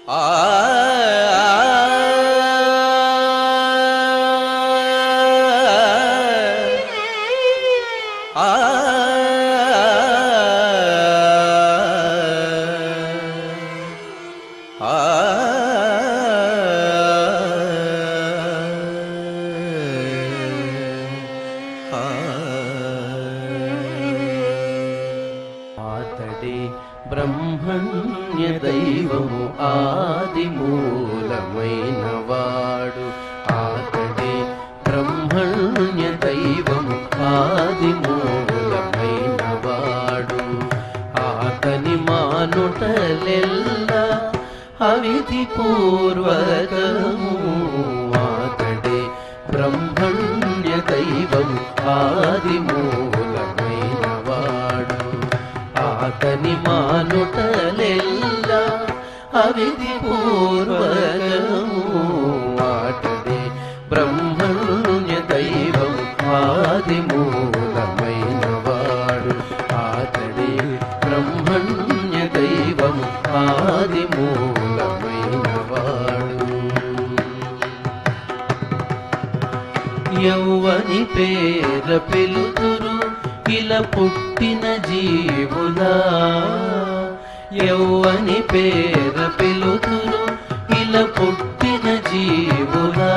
ఆ ఆ ఆతడే బ్రహ్మణ్య దైవము ఆది మూలమైన వాడు ఆతడే బ్రహ్మణ్య దైవము ఆది మూలమైన వాడు ఆతని మానుటలెల్ల అవిధి పూర్వకము ఆతడే బ్రహ్మణ్య దైవం ఆది మూలమైన వాడు ఆతని మానుటలెల్ల అవిధి పూర్వకము ఆటడే బ్రహ్మణ్య దైవం ఆది మూలమైన వాడు ఆతడే బ్రహ్మణ్య దైవం ఆది మూలమైన వాడు యౌవని పేర పిలుతురు ఇలా పుట్టిన జీవులా యౌవని పేర పిలుతురు ఇలా పుట్టిన జీవులా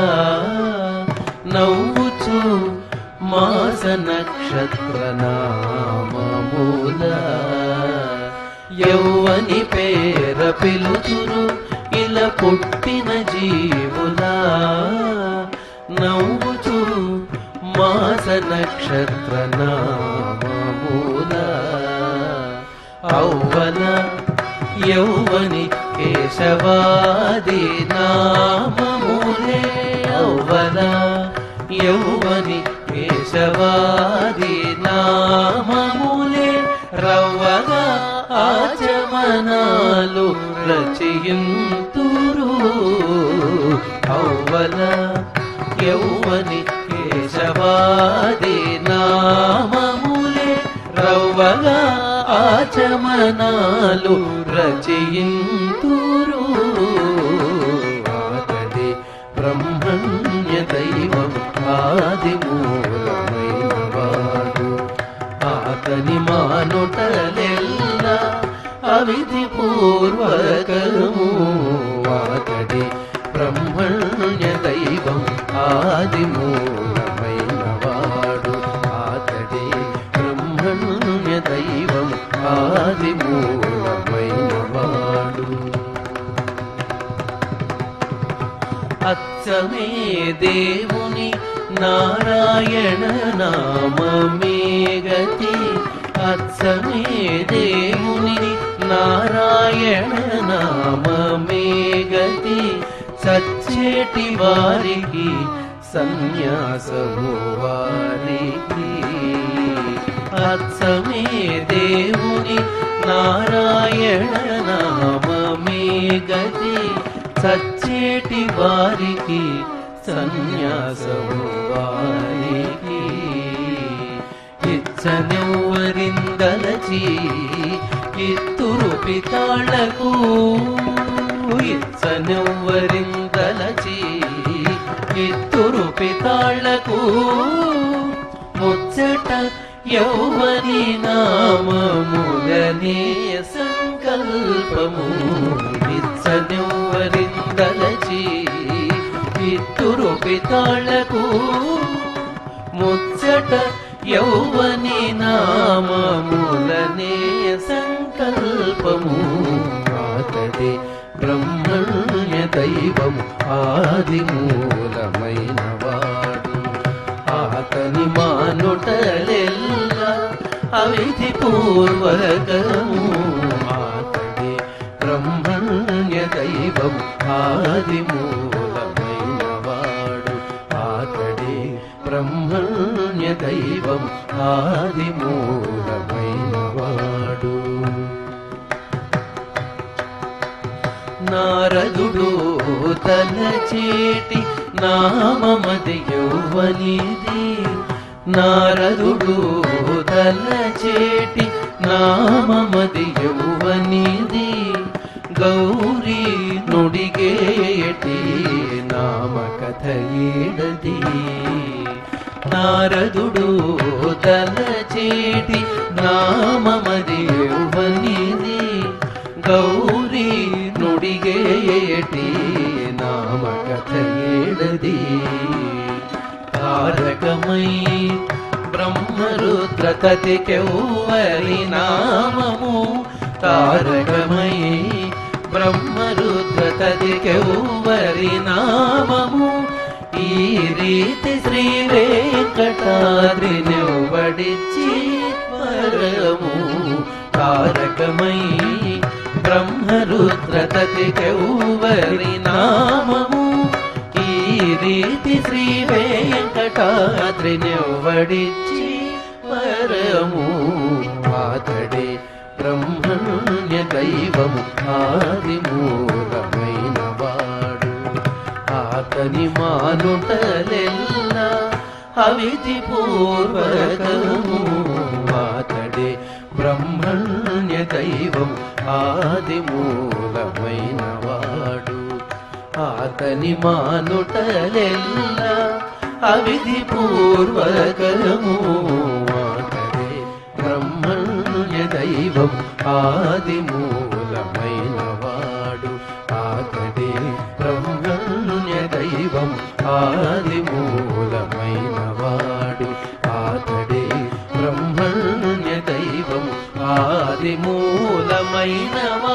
నవ్వుచు మాస నక్షత్ర నామముల యౌవని పేర పిలుతురు ఇలా పుట్టిన జీవులా నవ్వుచు మాస నక్షత్ర నామూల ఔవన యౌవని కేశవాది నామములే ఔవన యౌవని కేశవాది నామములే రవ్వగా ఆచమనాలు రచయింతురు ఔవల యౌవని కేశవాది నామములే రవ్వగా ఆచమనాలు రచయింతురు ఆతడే బ్రహ్మణ్య దైవం ఆది మూలమైన వాడు ఆతని మానుటలెల్ల అవిధి పూర్వకము ఆతడే బ్రహ్మణ్య దైవం ఆది మూలమైన వాడు ఆతడే బ్రహ్మణ్య దైవం ఆది మూలమైన వాడు అచ్చమే దేవుని నారాయణ నామమే గతి అచ్చమే దేవుని నారాయణ నామమే గతి సచ్చేటి వారికి సన్యాసము వారికి అచ్చమే దేవుని నారాయణ నామమే గతి సచ్చేటి వారికి సన్యాసము వారికి ఇచ్చనెవ్వరిందలచి ఇత్తురు పితాళ్లకు ఇచ్చనెవ్వరిందలచి ఇత్తురు పితాళ్లకు ముచ్చట యౌవని నామములనే సంకల్పము ఇచ్చనెవ్వరిందలచి ఇత్తురు పితాళ్లకు ముచ్చట యౌవని నామములనే సంకల్పము ఆతడే బ్రహ్మణ్య దైవం ఆది మూలమైన వాడు ఆతని మానుటలెల్ల అవిధి పూర్వకము ఆతడే బ్రహ్మణ్య దైవం ఆది మూలమైన వాడు ఆతడే బ్రహ్మణ్య దైవం ఆది మూలమైన వాడు నారదుడు తలచేటి నామమది యౌవనిది నారదుడు తలచేటి నామమది యౌవనిది గౌరీ ను ఏడది నారదుడు తలచేటి నామమది యువనిది గౌరీ నుడిగేటి నామ కథ ఏడది తారకమై బ్రహ్మరుద్ర కతికెవ్వరి నామము తారకమై బ్రహ్మరుద్ర కతికెవ్వరి నామము ఈ రీతి శ్రీ వెంకటాద్రి నివ్వడిచి పరము తారకమై బ్రహ్మరుద్ర కతికెవ్వరి నామము ఈ రీతి శ్రీ వెంకటాద్రి నివ్వడిచి పరము అతడే బ్రహ్మణ్య దైవము ఆది మూలమైన వాడు అతని మానుటలెల్ల అవిధి పూర్వకము అతడే బ్రహ్మణ్య దైవం ఆది మూలమైన వాడు అతని మానుటలెల్ల అవిధి పూర్వకము అతడే బ్రహ్మణ్య దైవం ఆది మూలమైన వాడు అతడే బ్రహ్మణ్య దైవం ఆది మూలమైన వాడు అతడే బ్రహ్మణ్య దైవం ఆది మూలమైన